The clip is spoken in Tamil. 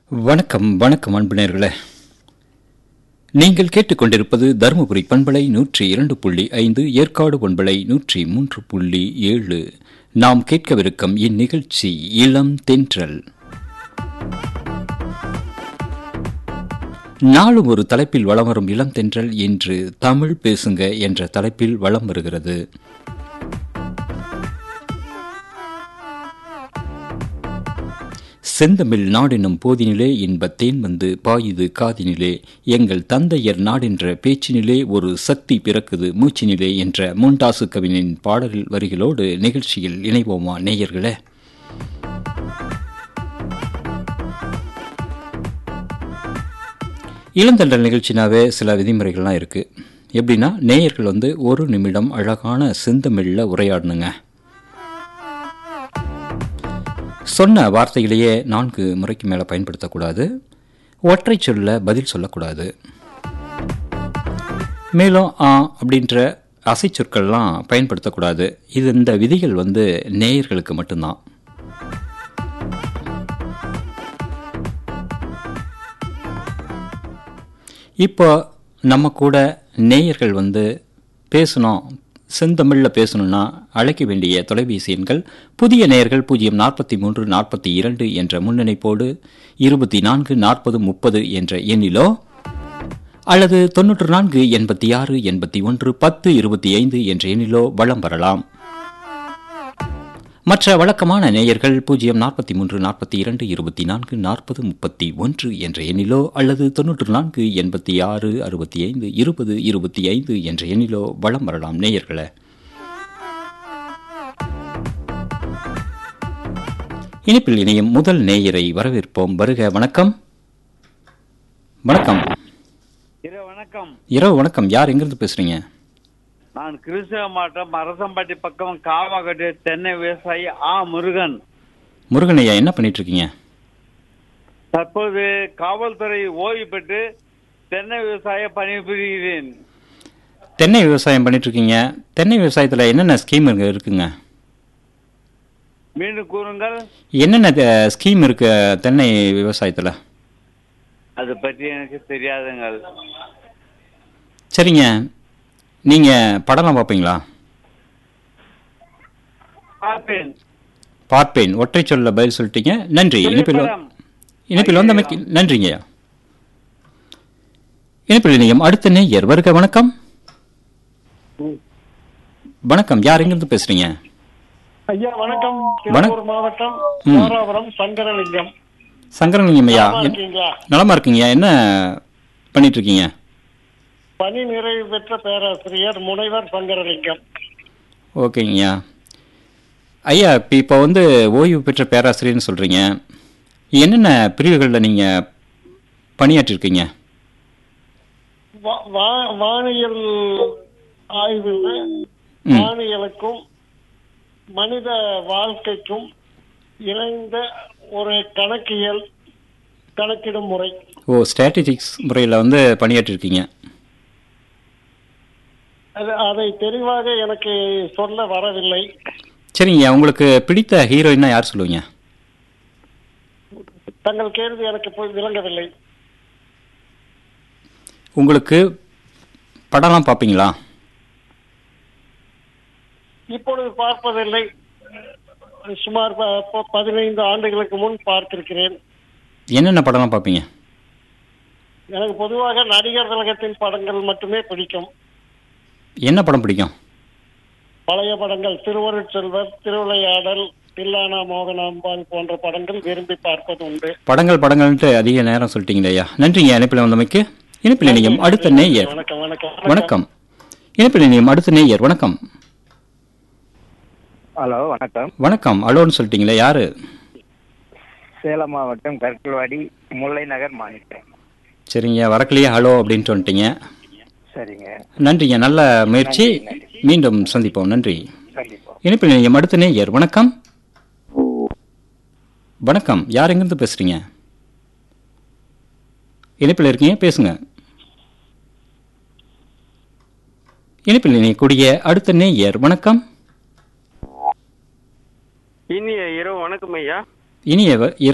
வணக்கம் வணக்கம் அன்பு நேர்களே நீங்கள் கேட்டுக்கொண்டிருப்பது தருமபுரி பண்பலை நூற்றி இரண்டு புள்ளி ஐந்து ஏற்காடு பண்பலை நூற்றி மூன்று புள்ளி ஏழு நாம் கேட்கவிருக்கும் இந்நிகழ்ச்சி இளம் தென்றல் நாளும் ஒரு தலைப்பில் வலம் வரும் இளம் தென்றல் என்று தமிழ் பேசுங்க என்ற தலைப்பில் வலம் வருகிறது செந்தமிழ் நாடெனும் போதினிலே இன்பத் தேன் வந்து பாயுது காதினிலே எங்கள் தந்தையர் நாடென்ற பேச்சினிலே ஒரு சக்தி பிறக்குது மூச்சினிலே என்ற மூண்டாசு கவினின் பாடல் வரிகளோடு நிகழ்ச்சியில் இணைவோமா நேயர்களே இளந்தண்டல் நிகழ்ச்சினாவே சில விதிமுறைகள்லாம் இருக்கு எப்படின்னா நேயர்கள் வந்து ஒரு நிமிடம் அழகான செந்தமிழில் உரையாடணுங்க சொன்ன வார்த்தைகளையே நான்கு முறைக்கு மேலே பயன்படுத்தக்கூடாது ஒற்றை சொல்ல பதில் சொல்லக்கூடாது மேலும் ஆ அப்படின்ற அசை சொற்கள்லாம் பயன்படுத்தக்கூடாது இது இந்த விதிகள் வந்து நேயர்களுக்கு மட்டும்தான் இப்போ நம்ம கூட நேயர்கள் வந்து பேசணும் செந்தமிழில் பேசணும்னா அழைக்க வேண்டிய தொலைபேசி எண்கள் புதிய நேயர்கள் பூஜ்ஜியம் நாற்பத்தி மூன்று நாற்பத்தி இரண்டு என்ற முன்னிணைப்போடு இருபத்தி நான்கு நாற்பது முப்பது என்ற எண்ணிலோ அல்லது தொன்னூற்று நான்கு எண்பத்தி ஆறு எண்பத்தி ஒன்று பத்து இருபத்தி ஐந்து என்ற எண்ணிலோ வளம் வரலாம் மற்ற வழக்கமான நேயர்கள் பூஜ்ஜியம் நாற்பத்தி மூன்று நாற்பத்தி இரண்டு இருபத்தி நான்கு நாற்பது முப்பத்தி ஒன்று என்ற எண்ணிலோ அல்லது தொன்னூற்று நான்கு எண்பத்தி ஆறு அறுபத்தி ஐந்து இருபது இருபத்தி ஐந்து என்ற எண்ணிலோ வளம் வரலாம் நேயர்களே இனிப்பில் இணையும் முதல் நேயரை வரவேற்போம் வருக வணக்கம் வணக்கம் இரவு வணக்கம் இரவு வணக்கம் யார் எங்கிருந்து பேசுறீங்க நான் கிருஷ்ண மாவட்டம் அரசம்பட்டி பக்கம் காவாக்கட்டு தென்னை விவசாயி ஆ முருகன் முருகன் ஐயா என்ன பண்ணிட்டு இருக்கீங்க தற்போது காவல்துறை ஓய்வு பெற்று தென்னை விவசாய பணிபுரிகிறேன் தென்னை விவசாயம் பண்ணிட்டு இருக்கீங்க தென்னை விவசாயத்தில் என்னென்ன ஸ்கீம் இருக்கு- இருக்குங்க மீண்டும் கூறுங்கள் என்னென்ன த- ஸ்கீம் இருக்கு தென்னை விவசாயத்தில் அது பற்றி எனக்கு தெரியாதுங்கள் சரிங்க நீங்கள் படம்லாம் பார்ப்பீங்களா பார்ப்பேன் பார்ப்பேன் ஒற்றை சொல்ல பதில் சொல்லிட்டீங்க நன்றி இனிப்பில் திரைப்படம். இனிப்பில் வந்தமைக்கு நன்றிங்க இனிப்பில் இணையம் அடுத்த நேயர் வருக வணக்கம் வணக்கம் யார் எங்கிருந்து பேசுறீங்க ஐயா வணக்கம் வணக்~ திருப்பூர் மாவட்டம் ம். தாராபுரம் சங்கரலிங்கம் சங்கரலிங்கம் ஐயா நலமா என்- இருக்கீங்களா நலமா இருக்கீங்க என்ன பண்ணிட்டு இருக்கீங்க பணி நிறைவு பெற்ற பேராசிரியர் முனைவர் சங்கரலிங்கம் ஓகேங்கய்யா ஐயா இப்போ இப்போ வந்து ஓய்வு பெற்ற பேராசிரியர்னு சொல்கிறீங்க என்னென்ன பிரிவுகளில் நீங்கள் பணியாற்றிருக்கீங்க வா- வா- வானியல் ஆய்வில் ம். வானியலுக்கும் மனித வாழ்க்கைக்கும் இணைந்த ஒரு கணக்கியல் கணக்கிடும் முறை ஓ ஸ்ட்ராட்டஜிக்ஸ் முறையில் வந்து பணியாற்றிருக்கீங்க அது அதை தெளிவாக எனக்கு சொல்ல வரவில்லை சரிங்கய்யா உங்களுக்கு பிடித்த ஹீரோயினா யார் சொல்லுவீங்க தங்கள் கேள்வி எனக்கு போய் விளங்கவில்லை உங்களுக்கு படம்லாம் பார்ப்பீங்களா இப்பொழுது பார்ப்பதில்லை சுமார் ப- ப- பதினைந்து ஆண்டுகளுக்கு முன் பார்த்திருக்கிறேன் என்னென்ன படம்லாம் பார்ப்பீங்க எனக்கு பொதுவாக நடிகர் திலகத்தின் படங்கள் மட்டுமே பிடிக்கும் என்ன படம் பிடிக்கும் பழைய படங்கள் திருவருட்செல்வர் திருவிளையாடல் தில்லானா மோகனாம்பாள் போன்ற படங்கள் விரும்பி பார்ப்பது உண்டு படங்கள் படங்கள்ன்ட்டு அதிக நேரம் சொல்லிட்டீங்களே ஐயா நன்றிங்க இணைப்பில் வந்தமைக்கு இணைப்பில் இணையம் அடுத்த நேயர் வணக்கம் வணக்கம் வணக்கம் இணைப்பில் இணையம் அடுத்த நேயர் வணக்கம் ஹலோ வணக்கம் வணக்கம் அலோன்னு சொல்லிட்டீங்களே யாரு சேலம் மாவட்டம் கற்கல்வாடி முல்லை நகர் மாணிக்கம் சரிங்க வரக்கலையே ஹலோ அப்படின்ட்டு வந்துட்டீங்க சரிங்க நன்றிங்க நல்ல முயற்சி மீண்டும் சந்திப்போம் நன்றி கண்டிப்பா இணைப்பில் இணையம் அடுத்த நேயர் வணக்கம் வணக்கம் யார் எங்கிருந்து பேசுறீங்க இணைப்பில் இருக்கீங்க பேசுங்க இணைப்பில் இணையக்கூடிய அடுத்த நேயர் வணக்கம் இனிய இரவு வணக்கம் ஐயா இனிய